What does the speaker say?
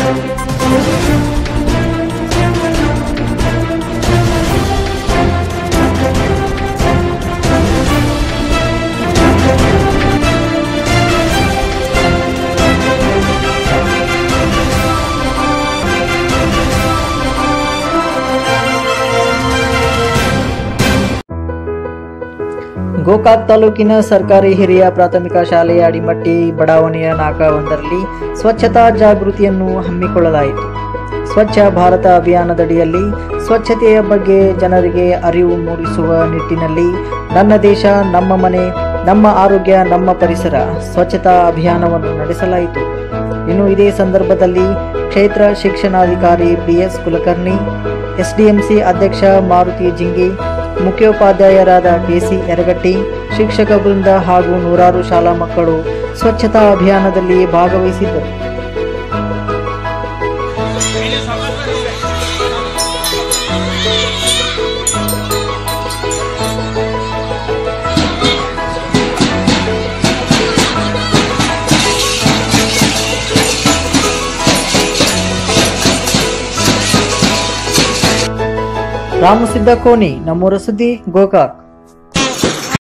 ಗೋಕಾಕ್ ತಾಲೂಕಿನ ಸರ್ಕಾರಿ ಹಿರಿಯ ಪ್ರಾಥಮಿಕ ಶಾಲೆಯ ಅಡಿಮಟ್ಟಿ ಬಡಾವಣೆಯ ನಾಕ ಒಂದರಲ್ಲಿ ಸ್ವಚ್ಛತಾ ಜಾಗೃತಿಯನ್ನು ಹಮ್ಮಿಕೊಳ್ಳಲಾಯಿತು ಸ್ವಚ್ಛ ಭಾರತ ಅಭಿಯಾನದಡಿಯಲ್ಲಿ ಸ್ವಚ್ಛತೆಯ ಬಗ್ಗೆ ಜನರಿಗೆ ಅರಿವು ಮೂಡಿಸುವ ನಿಟ್ಟಿನಲ್ಲಿ ನನ್ನ ದೇಶ ನಮ್ಮ ಮನೆ ನಮ್ಮ ಆರೋಗ್ಯ ನಮ್ಮ ಪರಿಸರ ಸ್ವಚ್ಛತಾ ಅಭಿಯಾನವನ್ನು ನಡೆಸಲಾಯಿತು ಇನ್ನು ಇದೇ ಸಂದರ್ಭದಲ್ಲಿ ಕ್ಷೇತ್ರ ಶಿಕ್ಷಣಾಧಿಕಾರಿ ಬಿಎಸ್ ಕುಲಕರ್ಣಿ ಎಸ್ಡಿಎಂಸಿ ಅಧ್ಯಕ್ಷ ಮಾರುತಿ ಜಿಂಗಿ ಮುಖ್ಯೋಪಾಧ್ಯಾಯರಾದ ಕೆಸಿ ಯರಗಟ್ಟಿ ಶಿಕ್ಷಕ ವೃಂದ ಹಾಗೂ ನೂರಾರು ಶಾಲಾ ಮಕ್ಕಳು ಸ್ವಚ್ಛತಾ ಅಭಿಯಾನದಲ್ಲಿ ಭಾಗವಹಿಸಿದ್ದರು ರಾಮಸಿದ್ದ ಕೋನಿ ನಮ್ಮೂರ ಸುದ್ದಿ ಗೋಕಾಕ್